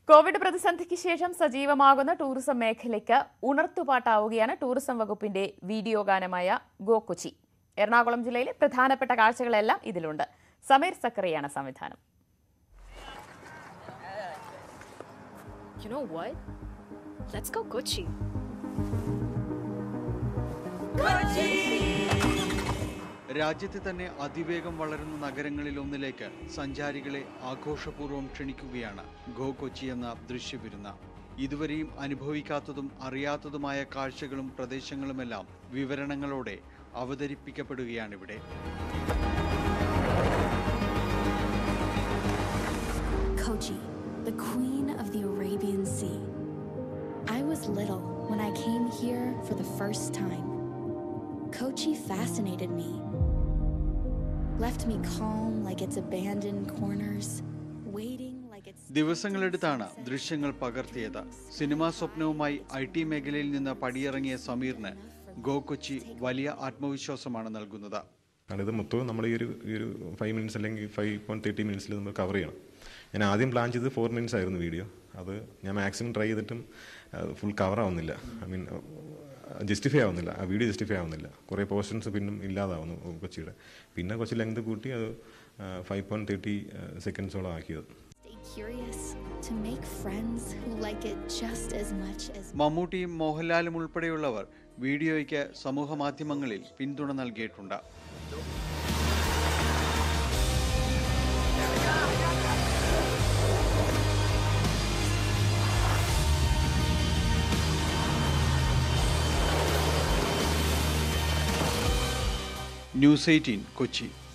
Covid പ്രതിസന്ധിക്ക് ശേഷം സജീവമാകുന്ന ടൂറിസം മേഖലയ്ക്ക് ഉണർത്തുപാട്ടാവുകയാണ് ടൂറിസം വകുപ്പിന്റെ വീഡിയോ ഗാനമായ ഗോ കൊച്ചി എറണാകുളം ജില്ലയിലെ പ്രധാനപ്പെട്ട കാഴ്ചകളെല്ലാം ഇതിലുണ്ട് സമീർ സക്കറിയാണ് സംവിധാനം You know what? Let's go Gucci. രാജ്യത്തെ തന്നെ അതിവേഗം വളരുന്ന നഗരങ്ങളിലൊന്നിലേക്ക് സഞ്ചാരികളെ ആഘോഷപൂർവ്വം ക്ഷണിക്കുകയാണ് ഗോ കൊച്ചി എന്ന ദൃശ്യവിരുന്ന ഇതുവരെയും അനുഭവിക്കാത്തതും അറിയാത്തതുമായ കാഴ്ചകളും പ്രദേശങ്ങളുമെല്ലാം വിവരണങ്ങളോടെ അവതരിപ്പിക്കപ്പെടുകയാണിവിടെ Kochi, the queen of the Arabian Sea. I was little when I came here for the first time. Kochi fascinated me, left me calm like its abandoned corners, waiting like its. ദിവസങ്ങളെടുത്താണ് ദൃശ്യങ്ങൾ പകർത്തിയത് cinema സ്വപ്നവുമായി I T മേഖലയിൽ നിന്ന് പടിയിറങ്ങിയ സമീറിന് go Kochi വലിയ ആത്മവിശ്വാസമാണ് നൽകുന്നത് കാരണം ഇത് മൊത്തം നമ്മൾ ഈ ഒരു ഈ ഒരു ഫൈവ് മിനിറ്റ്സ് അല്ലെങ്കിൽ ഫൈവ് പോയിന്റ് തേർട്ടി മിനിറ്റ്സിൽ നമ്മൾ കവർ ചെയ്യണം ഞാൻ ആദ്യം പ്ലാൻ ചെയ്തത് ഫോർ മിനിറ്റ്സ് ആയിരുന്നു വീഡിയോ അത് ഞാൻ മാക്സിമം ട്രൈ ചെയ്തിട്ടും ഫുൾ കവർ ആവുന്നില്ല ഐ മീൻ ജസ്റ്റിഫൈ ആവുന്നില്ല ആ വീഡിയോ ജസ്റ്റിഫൈ ആവുന്നില്ല കുറേ പോർഷൻസ് പിന്നും ഇല്ലാതാവുന്നു കൊച്ചിയുടെ പിന്നെ കുറച്ച് ലെങ്ത് കൂട്ടി അത് ഫൈവ് പോയിന്റ് തേർട്ടി സെക്കൻഡ്സോളം ആക്കിയത് Stay curious to make friends who like it just as much as. മമ്മൂട്ടിയും മോഹൻലാലും ഉൾപ്പെടെയുള്ളവർ വീഡിയോയ്ക്ക് സമൂഹ മാധ്യമങ്ങളിൽ പിന്തുണ നൽകിയിട്ടുണ്ട് ന്യൂസ് എയ്റ്റീൻ കൊച്ചി